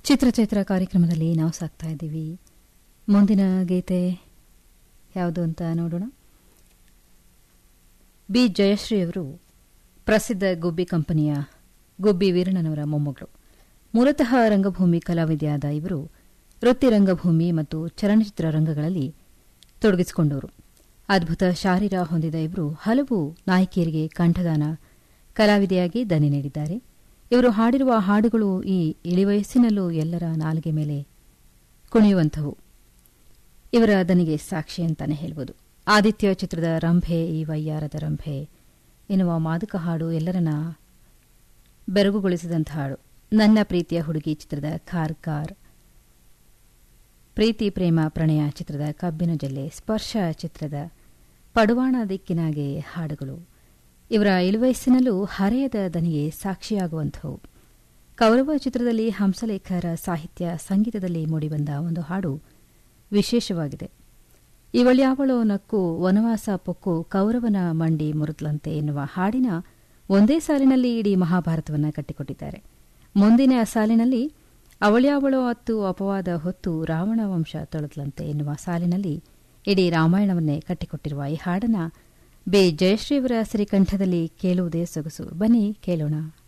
ಚಿತ್ರಚೈತ್ರ ಕಾರ್ಯಕ್ರಮದಲ್ಲಿ ನಾವು ಸಾಕ್ತಾ ಇದ್ದೀವಿ ಮುಂದಿನ ಗೀತೆ ಯಾವುದು ಅಂತ ನೋಡೋಣ ಬಿ ಜಯಶ್ರೀ ಅವರು ಪ್ರಸಿದ್ಧ ಗುಬ್ಬಿ ಕಂಪನಿಯ ಗುಬ್ಬಿ ವೀರಣ್ಣನವರ ಮೊಮ್ಮಗಳು ಮೂಲತಃ ರಂಗಭೂಮಿ ಕಲಾವಿದೆಯಾದ ಇವರು ವೃತ್ತಿ ರಂಗಭೂಮಿ ಮತ್ತು ಚಲನಚಿತ್ರ ರಂಗಗಳಲ್ಲಿ ತೊಡಗಿಸಿಕೊಂಡವರು ಅದ್ಭುತ ಶಾರೀರ ಹೊಂದಿದ ಇವರು ಹಲವು ನಾಯಕಿಯರಿಗೆ ಕಂಠದಾನ ಕಲಾವಿದೆಯಾಗಿ ದನಿ ನೀಡಿದ್ದಾರೆ ಇವರು ಹಾಡಿರುವ ಹಾಡುಗಳು ಈ ಇಳಿವಯಸ್ಸಿನಲ್ಲೂ ಎಲ್ಲರ ನಾಲಿಗೆ ಮೇಲೆ ಕುಣಿಯುವಂಥವು ಇವರ ದನಿಗೆ ಸಾಕ್ಷಿ ಅಂತಾನೆ ಹೇಳ್ಬೋದು ಆದಿತ್ಯ ಚಿತ್ರದ ರಂಭೆ ಈ ವಯ್ಯಾರದ ರಂಭೆ ಎನ್ನುವ ಮಾದಕ ಹಾಡು ಎಲ್ಲರನ್ನ ಬೆರಗುಗೊಳಿಸಿದಂಥ ಹಾಡು ನನ್ನ ಪ್ರೀತಿಯ ಹುಡುಗಿ ಚಿತ್ರದ ಕಾರ್ ಕಾರ್ ಪ್ರೀತಿ ಪ್ರೇಮ ಪ್ರಣಯ ಚಿತ್ರದ ಕಬ್ಬಿನ ಜಲ್ಲೆ ಸ್ಪರ್ಶ ಚಿತ್ರದ ಪಡುವಾಣ ದಿಕ್ಕಿನಾಗೆ ಹಾಡುಗಳು ಇವರ ಇಳುವಯಸ್ಸಿನಲ್ಲೂ ಹರೆಯದ ದನಿಗೆ ಸಾಕ್ಷಿಯಾಗುವಂಥವು ಕೌರವ ಚಿತ್ರದಲ್ಲಿ ಹಂಸಲೇಖರ ಸಾಹಿತ್ಯ ಸಂಗೀತದಲ್ಲಿ ಮೂಡಿಬಂದ ಒಂದು ಹಾಡು ವಿಶೇಷವಾಗಿದೆ ಇವಳ್ಯಾವಳೋ ನಕ್ಕು ವನವಾಸ ಪೊಕ್ಕು ಕೌರವನ ಮಂಡಿ ಮುರುತ್ಲಂತೆ ಎನ್ನುವ ಹಾಡಿನ ಒಂದೇ ಸಾಲಿನಲ್ಲಿ ಇಡೀ ಮಹಾಭಾರತವನ್ನು ಕಟ್ಟಿಕೊಟ್ಟಿದ್ದಾರೆ ಮುಂದಿನ ಸಾಲಿನಲ್ಲಿ ಅವಳ್ಯಾವಳೋ ಅತ್ತು ಅಪವಾದ ಹೊತ್ತು ರಾವಣ ವಂಶ ತೊಳತ್ಲಂತೆ ಎನ್ನುವ ಸಾಲಿನಲ್ಲಿ ಇಡೀ ರಾಮಾಯಣವನ್ನೇ ಕಟ್ಟಿಕೊಟ್ಟಿರುವ ಈ ಹಾಡನ್ನ ಬಿ ಜಯಶ್ರೀಯವರ ಸಿರಿಕಂಠದಲ್ಲಿ ಕೇಳುವುದೇ ಸೊಗಸು ಬನ್ನಿ ಕೇಳೋಣ